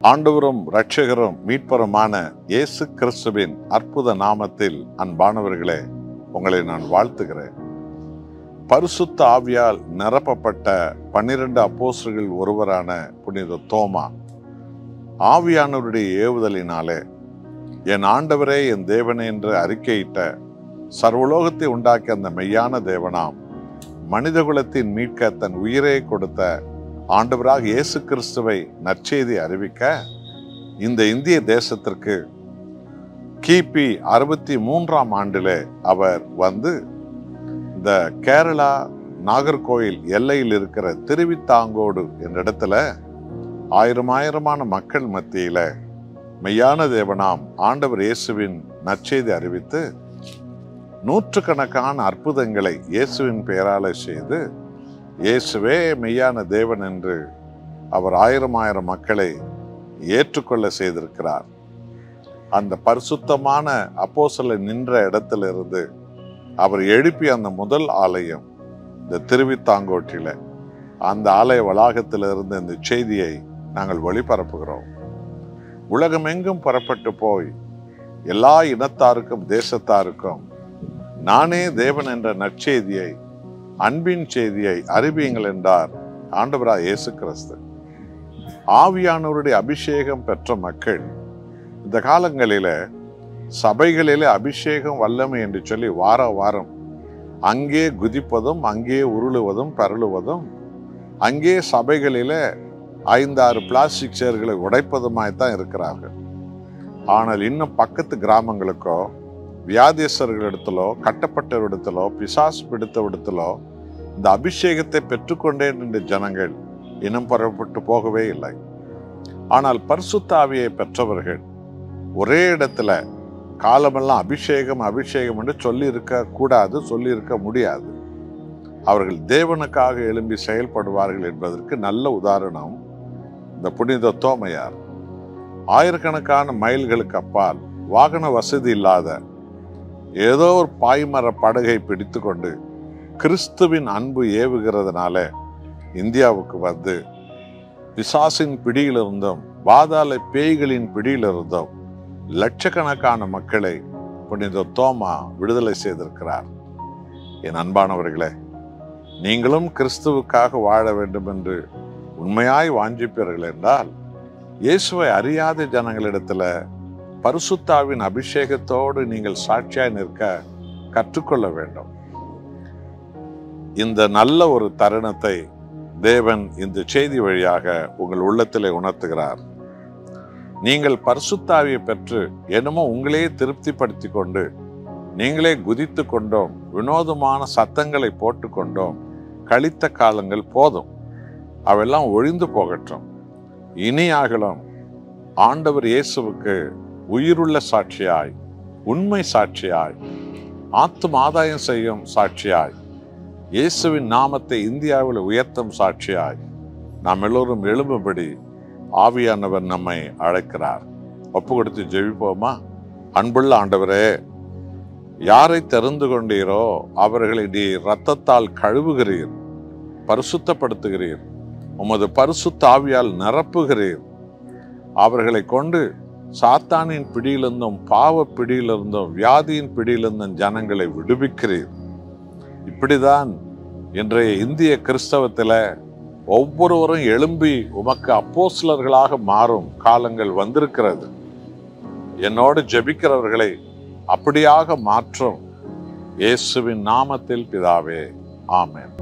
ஆண்டவரும் இரட்சகரும் மீட்பருமான இயேசு கிறிஸ்துவின் அற்புத நாமத்தில் அன்பானவர்களே உங்களை நான் வாழ்த்துகிறேன் பரிசுத்த ஆவியால் நிரப்பப்பட்ட பன்னிரண்டு அப்போஸ்தலர்கள் ஒருவரான புனித தோமா ஆவியானவருடைய ஏவுதலினாலே என் ஆண்டவரே என் தேவனே என்று அறிக்கையிட்ட சர்வலோகத்தை உண்டாக்கிய அந்த மெய்யான தேவனாம் மனிதகுலத்தின் மீட்க தன் உயிரை கொடுத்த ஆண்டவராக இயேசு கிறிஸ்துவை நற்செய்தி அறிவிக்க இந்த இந்திய தேசத்திற்கு கிபி அறுபத்தி மூன்றாம் ஆண்டிலே அவர் வந்து இந்த கேரளா நாகர்கோயில் எல்லையில் இருக்கிற திருவித்தாங்கோடு என்ற இடத்துல ஆயிரம் ஆயிரமான மக்கள் மத்தியில மெய்யான தேவனாம் ஆண்டவர் இயேசுவின் நற்செய்தி அறிவித்து நூற்றுக்கணக்கான அற்புதங்களை இயேசுவின் பெயரால செய்து இயேசுவே மெய்யான தேவன் என்று அவர் ஆயிரம் ஆயிரம் மக்களை ஏற்றுக்கொள்ள செய்திருக்கிறார் அந்த பரிசுத்தமான அப்போசல நின்ற இடத்திலிருந்து அவர் எழுப்பிய அந்த முதல் ஆலயம் இந்த திருவித்தாங்கோட்டில அந்த ஆலய வளாகத்திலிருந்து இந்த செய்தியை நாங்கள் ஒளிபரப்புகிறோம் உலகமெங்கும் புறப்பட்டு போய் எல்லா இனத்தாருக்கும் தேசத்தாருக்கும் நானே தேவன் என்ற நற்செய்தியை அன்பின் செய்தியை அறிவியுங்கள் என்றார் ஆண்டவராய் இயேசு கிறிஸ்து ஆவியானவருடைய அபிஷேகம் பெற்ற மக்கள் இந்த காலங்களில சபைகளிலே அபிஷேகம் வல்லமை என்று சொல்லி வார வாரம் அங்கே குதிப்பதும் அங்கே உருளுவதும் பரளுவதும் அங்கே சபைகளில ஐந்தாறு பிளாஸ்டிக் சேர்களை உடைப்பதுமாய்த்தான் இருக்கிறார்கள் ஆனால் இன்னும் பக்கத்து கிராமங்களுக்கோ வியாதேசர்களிடத்திலோ கட்டப்பட்டவரிடத்திலோ பிசாசு பிடித்தவிடத்திலோ இந்த அபிஷேகத்தை பெற்றுக்கொண்டேன் என்ற ஜனங்கள் இனம் புறப்பட்டு போகவே இல்லை ஆனால் பரிசுத்தாவியை பெற்றவர்கள் ஒரே இடத்துல காலமெல்லாம் அபிஷேகம் அபிஷேகம் என்று சொல்லி இருக்க கூடாது சொல்லி இருக்க முடியாது அவர்கள் தேவனுக்காக எழும்பி செயல்படுவார்கள் என்பதற்கு நல்ல உதாரணம் இந்த புனித தோமையார் ஆயிரக்கணக்கான மைல்களுக்கு அப்பால் வாகன வசதி இல்லாத ஏதோ ஒரு பாய்மர படகை பிடித்து கொண்டு கிறிஸ்துவின் அன்பு ஏவுகிறதுனால இந்தியாவுக்கு வந்து பிசாசின் பிடியிலிருந்தும் பாதாள பேய்களின் பிடியிலிருந்தும் லட்சக்கணக்கான மக்களை புனித தோமா விடுதலை செய்திருக்கிறார் என் அன்பானவர்களே நீங்களும் கிறிஸ்துவுக்காக வாழ வேண்டும் என்று உண்மையாய் வாஞ்சிப்பீர்கள் என்றால் இயேசுவை அறியாத ஜனங்களிடத்துல பரிசுத்தாவின் அபிஷேகத்தோடு நீங்கள் சாட்சியாய் நிற்க கற்றுக்கொள்ள வேண்டும் இந்த நல்ல ஒரு தருணத்தை தேவன் இந்த செய்தி வழியாக உங்கள் உள்ளத்திலே உணர்த்துகிறார் நீங்கள் பரிசுத்தாவியை பெற்று என்னமோ உங்களையே திருப்திப்படுத்தி கொண்டு நீங்களே குதித்து கொண்டோம் வினோதமான சத்தங்களை போட்டுக்கொண்டோம் கழித்த காலங்கள் போதும் அவெல்லாம் ஒழிந்து போகட்டும் இனி ஆகலாம் ஆண்டவர் இயேசுவுக்கு உயிருள்ள சாட்சியாய் உண்மை சாட்சியாய் ஆத்தும் ஆதாயம் செய்யும் சாட்சியாய் இயேசுவின் நாமத்தை இந்தியாவில் உயர்த்தும் சாட்சியாய் நாம் எல்லோரும் எழும்பும்படி ஆவியானவர் நம்மை அழைக்கிறார் ஒப்பு கொடுத்து ஜெபிப்போமா அன்புள்ள ஆண்டவரே யாரை தெரிந்து கொண்டீரோ அவர்களை நீ இரத்தத்தால் கழுவுகிறீர் பரிசுத்தப்படுத்துகிறீர் உமது பரிசுத்த ஆவியால் நிரப்புகிறீர் அவர்களை கொண்டு சாத்தானின் பிடியிலிருந்தும் பாவ பிடியிலிருந்தும் வியாதியின் பிடியிலிருந்தும் ஜனங்களை விடுவிக்கிறீர் இப்படிதான் இன்றைய இந்திய கிறிஸ்தவத்தில் ஒவ்வொருவரும் எழும்பி உமக்கு அப்போஸ்லர்களாக மாறும் காலங்கள் வந்திருக்கிறது என்னோடு ஜெபிக்கிறவர்களை அப்படியாக மாற்றும் இயேசுவின் நாமத்தில் பிதாவே ஆமென்